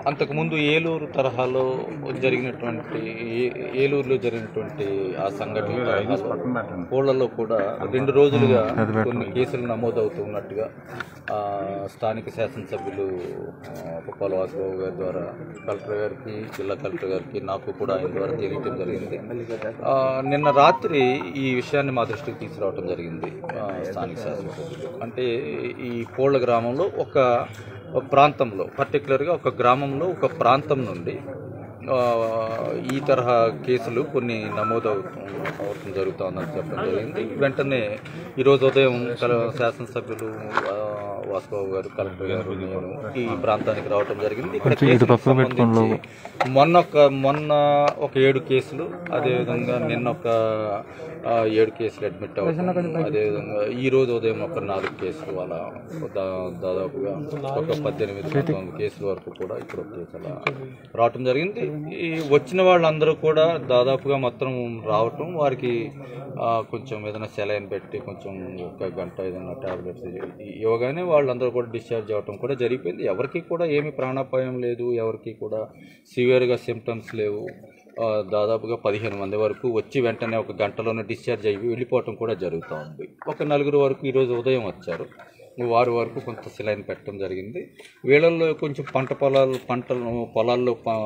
అంతకుముందు ఏలూరు తరహాలో జరిగినటువంటి ఏ- ఏలూరులో జరిగినటువంటి ఆ సంఘటన తరహాలో కోళ్లలో కూడా రెండు రోజులుగా కొన్ని కేసులు నమోదవుతున్నట్టుగా ఆ, స్థానిక శాసనసభ్యులు ఆ, పుప్పాల వాసుబాబు గారి ద్వారా కలెక్టర్ గారికి జిల్లా కలెక్టర్ గారికి నాకు కూడా ఆయన ద్వారా తెలియటం జరిగింది ఆ, నిన్న రాత్రి ఈ విషయాన్ని మా దృష్టికి తీసుకురావడం జరిగింది ఆ, స్థానిక శాసనసభ్యులు అంటే ఈ కోళ్ళ గ్రామంలో ఒక ఒక ప్రాంతంలో పర్టికులర్గా ఒక గ్రామంలో ఒక ప్రాంతం నుండి ఆ, ఈ తరహా కేసులు కొన్ని నమోదు అవటం జరుగుతుందని చెప్పడం జరిగింది వెంటనే ఈరోజు ఉదయం కల శాసనసభ్యులు ఆ, వాసుబాబు గారు కలెక్టర్ గారు నేను ఈ ప్రాంతానికి రావటం జరిగింది ఇక్కడ కేసులకు సంబంధించి మొన్న ఒక మొన్న ఒక ఏడు కేసులు అదేవిధంగా నిన్న ఒక ఆ, ఏడు కేసులు అడ్మిట్ అవ్వడం అదేవిధంగా ఈ రోజు ఉదయం ఒక నాలుగు కేసులు అలా దా- దాదాపుగా ఒక పద్దెనిమిది పంతొమ్మిది కేసుల వరకు కూడా ఇక్కడ ఒక కేసు అలా రావటం జరిగింది ఈ వచ్చిన వాళ్ళందరూ కూడా దాదాపుగా మొత్తం రావటం వారికి ఆ, కొంచెం ఏదైనా సెలైన్ పెట్టి కొంచెం ఒక గంట ఏదైనా టాబ్లెట్స్ ఇవ్వగానే వాళ్ళందరూ కూడా డిశ్చార్జ్ అవ్వటం కూడా జరిగిపోయింది ఎవరికి కూడా ఏమి ప్రాణాపాయం లేదు ఎవరికి కూడా సివియర్గా సిమ్టమ్స్ లేవు ఆ, దాదాపుగా పదిహేను మంది వరకు వచ్చి వెంటనే ఒక గంటలోనే డిశ్చార్జ్ అయ్యి వెళ్ళిపోవటం కూడా జరుగుతూ ఉంది ఒక నలుగురు వరకు ఈరోజు ఉదయం వచ్చారు వారి వరకు కొంత సిలైన్ పెట్టడం జరిగింది వీళ్ళల్లో కొంచెం పంట పొలాలు పంటలు పొలాల్లో ప-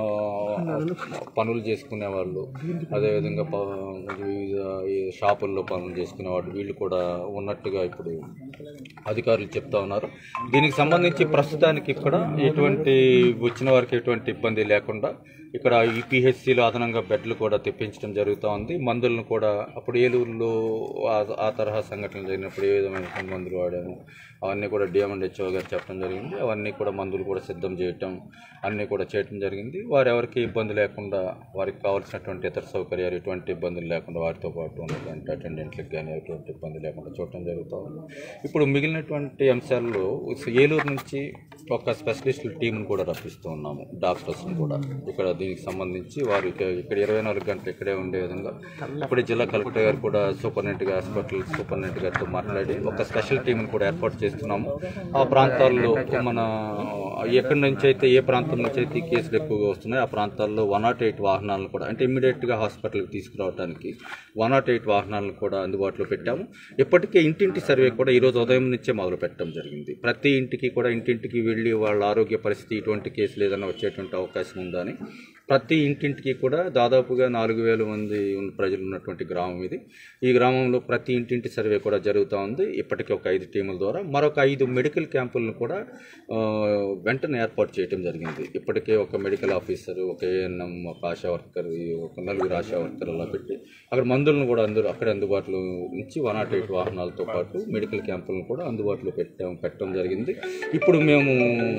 పనులు చేసుకునే వాళ్ళు అదేవిధంగా ప- వివిధ ఈ షాపుల్లో పనులు చేసుకునే వాళ్ళు వీళ్ళు కూడా ఉన్నట్టుగా ఇప్పుడు అధికారులు చెప్తా ఉన్నారు దీనికి సంబంధించి ప్రస్తుతానికి ఇక్కడ ఎటువంటి వచ్చిన వారికి ఎటువంటి ఇబ్బంది లేకుండా ఇక్కడ ఈ పిహెచ్సిలో అదనంగా బెడ్లు కూడా తెప్పించడం జరుగుతూ ఉంది మందులను కూడా అప్పుడు ఏలూరులో ఆ- ఆ తరహా సంఘటనలు జరిగినప్పుడు ఏ విధమైనటువంటి మందులు వాడాము అవన్నీ కూడా డిఎంఎండ్ హెచ్ఓ గారు చెప్పడం జరిగింది అవన్నీ కూడా మందులు కూడా సిద్ధం చేయటం అన్నీ కూడా చేయటం జరిగింది వారు ఎవరికి ఇబ్బంది లేకుండా వారికి కావాల్సినటువంటి ఇతర సౌకర్యాలు ఎటువంటి ఇబ్బందులు లేకుండా వారితో పాటు ఉన్నటువంటి అటెండెంట్లకు కానీ ఎటువంటి ఇబ్బంది లేకుండా చూడటం జరుగుతూ ఉంది ఇప్పుడు మిగిలినటువంటి అంశాల్లో ఏలూరు నుంచి ఒక స్పెషలిస్ట్ టీంను కూడా రప్పిస్తూ ఉన్నాము డాక్టర్స్ని కూడా ఇక్కడ దీనికి సంబంధించి వారు ఇక- ఇక్కడ ఇరవై నాలుగు గంటలు ఇక్కడే ఉండే విధంగా ఇప్పుడే జిల్లా కలెక్టర్ గారు కూడా సూపరింటెండెంట్ హాస్పిటల్ సూపరింటెండెంట్ గారితో మాట్లాడి ఒక స్పెషల్ టీంని కూడా ఏర్పాటు చేస్తున్నాము ఆ ప్రాంతాల్లో మన ఎక్కడి నుంచి అయితే ఏ ప్రాంతం నుంచి అయితే ఈ కేసులు ఎక్కువగా వస్తున్నాయి ఆ ప్రాంతాల్లో వన్ నాట్ ఎయిట్ వాహనాలను కూడా అంటే ఇమ్మీడియట్గా హాస్పిటల్కి తీసుకురావడానికి వన్ నాట్ ఎయిట్ వాహనాలను కూడా అందుబాటులో పెట్టాము ఇప్పటికే ఇంటింటి సర్వే కూడా ఈరోజు ఉదయం నుంచే మొదలు పెట్టడం జరిగింది ప్రతి ఇంటికి కూడా ఇంటింటికి వెళ్ళి వాళ్ళ ఆరోగ్య పరిస్థితి ఇటువంటి కేసులు ఏదైనా వచ్చేటువంటి అవకాశం ఉందా అని ప్రతి ఇంటింటికి కూడా దాదాపుగా నాలుగు వేల మంది ఉన్న ప్రజలు ఉన్నటువంటి గ్రామం ఇది ఈ గ్రామంలో ప్రతి ఇంటింటి సర్వే కూడా జరుగుతూ ఉంది ఇప్పటికే ఒక ఐదు టీముల ద్వారా మరొక ఐదు మెడికల్ క్యాంపులను కూడా ఆ, వెంటనే ఏర్పాటు చేయడం జరిగింది ఇప్పటికే ఒక మెడికల్ ఆఫీసర్ ఒక ఏఎన్ఎం ఒక ఆశా వర్కర్ ఒక నలుగురు ఆశా వర్కర్ అలా పెట్టి అక్కడ మందులను కూడా అందరూ అక్కడే అందుబాటులో ఉంచి వన్ నాట్ ఎయిట్ వాహనాలతో పాటు మెడికల్ క్యాంపులను కూడా అందుబాటులో పెట్టాం పెట్టడం జరిగింది ఇప్పుడు మేము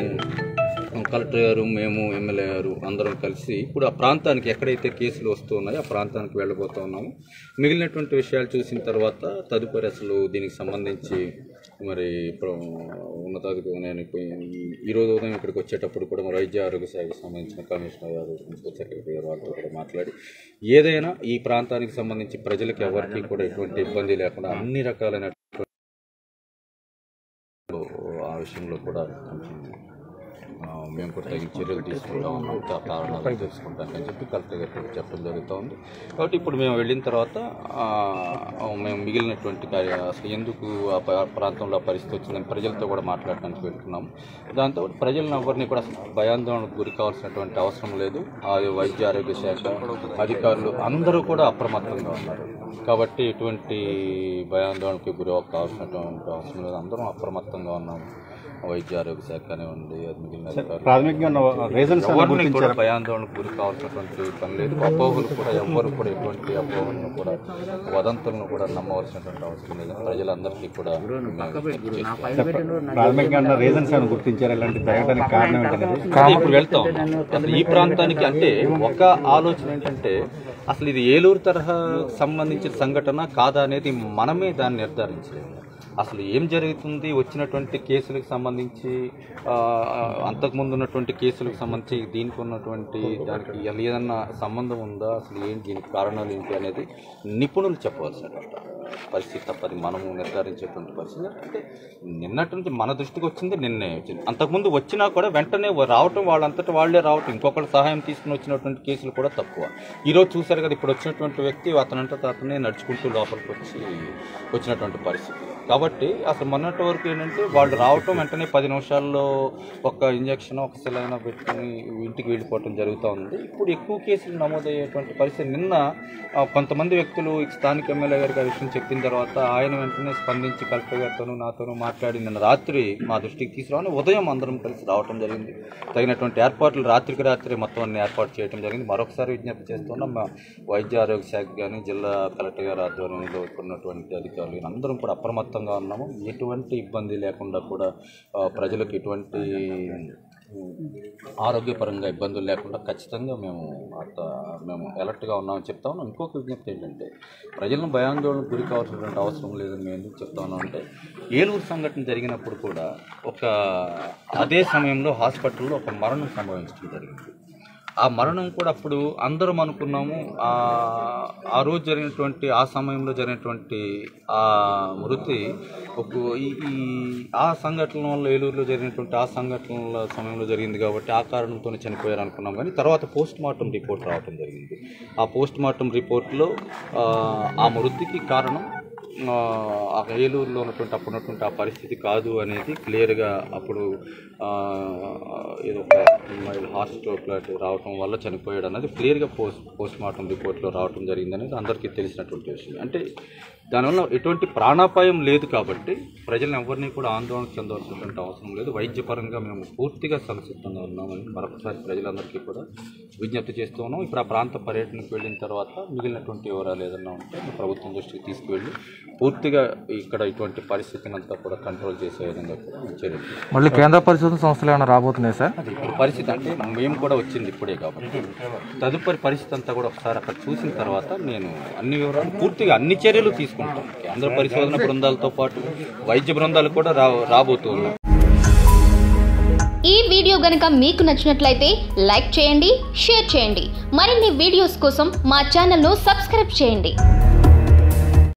కలెక్టర్ గారు మేము ఎమ్మెల్యే గారు అందరం కలిసి ఇప్పుడు ఆ ప్రాంతానికి ఎక్కడైతే కేసులు వస్తూ ఉన్నాయో ఆ ప్రాంతానికి వెళ్ళబోతూ ఉన్నాము మిగిలినటువంటి విషయాలు చూసిన తర్వాత తదుపరి అసలు దీనికి సంబంధించి మరి ఇప్పుడు ఉన్నతాధికారి నేను ఇప్పుడు ఈ- ఈ రోజు ఉదయం ఇక్కడికి వచ్చేటప్పుడు కూడా మరి వైద్య ఆరోగ్య శాఖకు సంబంధించిన కమిషనర్ గారు ప్రిన్సిపల్ సెక్రటరీ గారు వాళ్ళతో కూడా మాట్లాడి ఏదైనా ఈ ప్రాంతానికి సంబంధించి ప్రజలకు ఎవరికి కూడా ఎటువంటి ఇబ్బంది లేకుండా అన్ని రకాలైన ఆ విషయంలో కూడా కొంచెం ఆ, మేము కూడా తగిన చర్యలు తీసుకుంటా ఉన్నాం కా- కారణాలు తెలుసుకుంటామని చెప్పి కలెక్టర్ గారికి చెప్పడం జరుగుతూ ఉంది కాబట్టి ఇప్పుడు మేము వెళ్ళిన తర్వాత ఆ, మేము మిగిలినటువంటి కార్య అసలు ఎందుకు ఆ ప- ప్రాంతంలో ఆ పరిస్థితి వచ్చిందని ప్రజలతో కూడా మాట్లాడడానికి పెట్టుకున్నాం దాంతో ప్రజలను ఎవరిని కూడా అసలు భయాందోళనకు గురి కావాల్సినటువంటి అవసరం లేదు ఆ వైద్య ఆరోగ్య శాఖ అధికారులు అందరూ కూడా అప్రమత్తంగా ఉన్నారు కాబట్టి ఎటువంటి భయాందోళనకు గురి కావాల్సినటువంటి అవసరం లేదు అందరం అప్రమత్తంగా ఉన్నాము వైద్య ఆరోగ్య శాఖ కానివ్వండి అది మిగిలిన అధికారులు. ప్రాథమికంగా ఉన్న రీజన్స్ ఎవరిని కూడా భయాందోళనకు గురి కావాల్సినటువంటి పని లేదు అపోహలు కూడా ఎవ్వరు కూడా ఎటువంటి అపోహలను కూడా వదంతులను కూడా నమ్మవలసినటువంటి అవసరం లేదు ప్రజలందరికీ కూడా మేము చేస్తున్నాం. ప్రాథమికంగా ఉన్న రీజన్స్ అని గుర్తించారు ఇలాంటి జరగడానికి కారణం ఏంటనేది అదే ఇప్పుడు వెళ్తాం అసలు ఈ ప్రాంతానికి అంటే ఒక ఆలోచన ఏంటంటే అసలు ఇది ఏలూరు తరహా సంబంధించిన సంఘటన కాదా అనేది మనమే దాన్ని నిర్ధారించలేము అసలు ఏం జరుగుతుంది వచ్చినటువంటి కేసులకు సంబంధించి ఆ, అంతకుముందు ఉన్నటువంటి కేసులకు సంబంధించి దీనికి ఉన్నటువంటి దానికి అసలు ఏదన్నా సంబంధం ఉందా అసలు ఏంటి దీనికి కారణాలు ఏంటి అనేది నిపుణులు చెప్పవలసినటువంటి పరిస్థితి తప్పది మనము నిర్ధారించేటువంటి పరిస్థితి అంటే నిన్నటి నుంచి మన దృష్టికి వచ్చింది నిన్నే వచ్చింది అంతకుముందు వచ్చినా కూడా వెంటనే రావటం వాళ్ళంతటా వాళ్ళే రావటం ఇంకొకరి సహాయం తీసుకుని వచ్చినటువంటి కేసులు కూడా తక్కువ ఈరోజు చూశారు కదా ఇప్పుడు వచ్చినటువంటి వ్యక్తి అతనంతట అతనే నడుచుకుంటూ లోపలికి వచ్చి వచ్చినటువంటి పరిస్థితి కాబట్టి అసలు మొన్నటి వరకు ఏంటంటే వాళ్ళు రావటం వెంటనే పది నిమిషాల్లో ఒక ఇంజక్షన్ ఒక సెలైన పెట్టుకుని ఇంటికి వెళ్ళిపోవటం జరుగుతూ ఉంది ఇప్పుడు ఎక్కువ కేసులు నమోదయ్యేటువంటి పరిస్థితి నిన్న ఆ, కొంతమంది వ్యక్తులు ఈ స్థానిక ఎమ్మెల్యే గారికి ఆ విషయం చెప్పిన తర్వాత ఆయన వెంటనే స్పందించి కలెక్టర్ గారితోనూ నాతోనూ మాట్లాడి నిన్న రాత్రి మా దృష్టికి తీసుకురావని ఉదయం అందరం కలిసి రావటం జరిగింది తగినటువంటి ఏర్పాట్లు రాత్రికి రాత్రి మొత్తం అన్ని ఏర్పాటు చేయడం జరిగింది మరొకసారి విజ్ఞప్తి చేస్తున్నాం మా వైద్య ఆరోగ్య శాఖ కానీ జిల్లా కలెక్టర్ గారి ఆధ్వర్యంలో ఇక్కడ ఉన్నటువంటి అధికారులు ఈయన అందరం కూడా అప్రమత్తంగా ఉన్నాము ఎటువంటి ఇబ్బంది లేకుండా కూడా ఆ, ప్రజలకు ఎటువంటి ఉమ్, ఆరోగ్యపరంగా ఇబ్బందులు లేకుండా ఖచ్చితంగా మేము అంత మేము అలర్ట్గా ఉన్నామని చెప్తా ఉన్నాం ఇంకొక విజ్ఞప్తి ఏంటంటే ప్రజలను భయాందోళనకు గురి కావాల్సినటువంటి అవసరం లేదని మేము ఎందుకు చెప్తా ఉన్నాం అంటే ఏలూరు సంఘటన జరిగినప్పుడు కూడా ఒక అదే సమయంలో హాస్పిటల్లో ఒక మరణం సంభవించడం జరిగింది ఆ మరణం కూడా అప్పుడు అందరం అనుకున్నాము ఆ ఆ రోజు జరిగినటువంటి ఆ సమయంలో జరిగినటువంటి ఆ మృతి ఒక ఈ ఈ ఆ సంఘటన వల్ల ఏలూరులో జరిగినటువంటి ఆ సంఘటనల సమయంలో జరిగింది కాబట్టి ఆ కారణంతో చనిపోయారు అనుకున్నాం కానీ తర్వాత పోస్ట్ మార్టం రిపోర్ట్ రావడం జరిగింది ఆ పోస్ట్ మార్టం రిపోర్ట్లో ఆ, ఆ మృతికి కారణం ఆ, ఆ ఏలూరులో ఉన్నటువంటి అప్పుడు ఉన్నటువంటి ఆ పరిస్థితి కాదు అనేది క్లియర్గా అప్పుడు ఆ, ఏదో ఒక హార్ట్ స్ట్రోక్ లాంటివి రావటం వల్ల చనిపోయాడు అన్నది క్లియర్గా పోస్ట్ పోస్ట్ మార్టం రిపోర్ట్లో రావటం జరిగింది అనేది అందరికీ తెలిసినటువంటి విషయం అంటే దానివల్ల ఎటువంటి ప్రాణాపాయం లేదు కాబట్టి ప్రజలను ఎవరిని కూడా ఆందోళన చెందవలసినటువంటి అవసరం లేదు వైద్యపరంగా మేము పూర్తిగా సంసిద్ధంగా ఉన్నామని మరొకసారి ప్రజలందరికీ కూడా విజ్ఞప్తి చేస్తూ ఉన్నాం ఇప్పుడు ఆ ప్రాంత పర్యటనకు వెళ్ళిన తర్వాత మిగిలినటువంటి వివరాలు ఏదన్నా ఉంటే మా ప్రభుత్వం దృష్టికి తీసుకువెళ్ళి పూర్తిగా ఇక్కడ ఇటువంటి పరిస్థితిని అంతా కూడా కంట్రోల్ చేసే విధంగా కూడా మేము చర్యలు తీసుకుంటాం. మళ్ళీ కేంద్ర పరిశోధన సంస్థలు ఏమైనా రాబోతున్నాయి సార్ అది ఇప్పుడు పరిస్థితి అంటే మేము కూడా వచ్చింది ఇప్పుడే కాబట్టి తదుపరి పరిస్థితి అంతా కూడా ఒకసారి అక్కడ చూసిన తర్వాత నేను అన్ని వివరాలు పూర్తిగా అన్ని చర్యలు తీసుకుంటాను కేంద్ర పరిశోధన బృందాలతో పాటు వైద్య బృందాలు కూడా రా రాబోతూ ఉన్నాయి ఈ వీడియో గనుక మీకు నచ్చినట్లయితే లైక్ చేయండి షేర్ చేయండి మరిన్ని వీడియోస్ కోసం మా ఛానల్ను సబ్స్క్రైబ్ చేయండి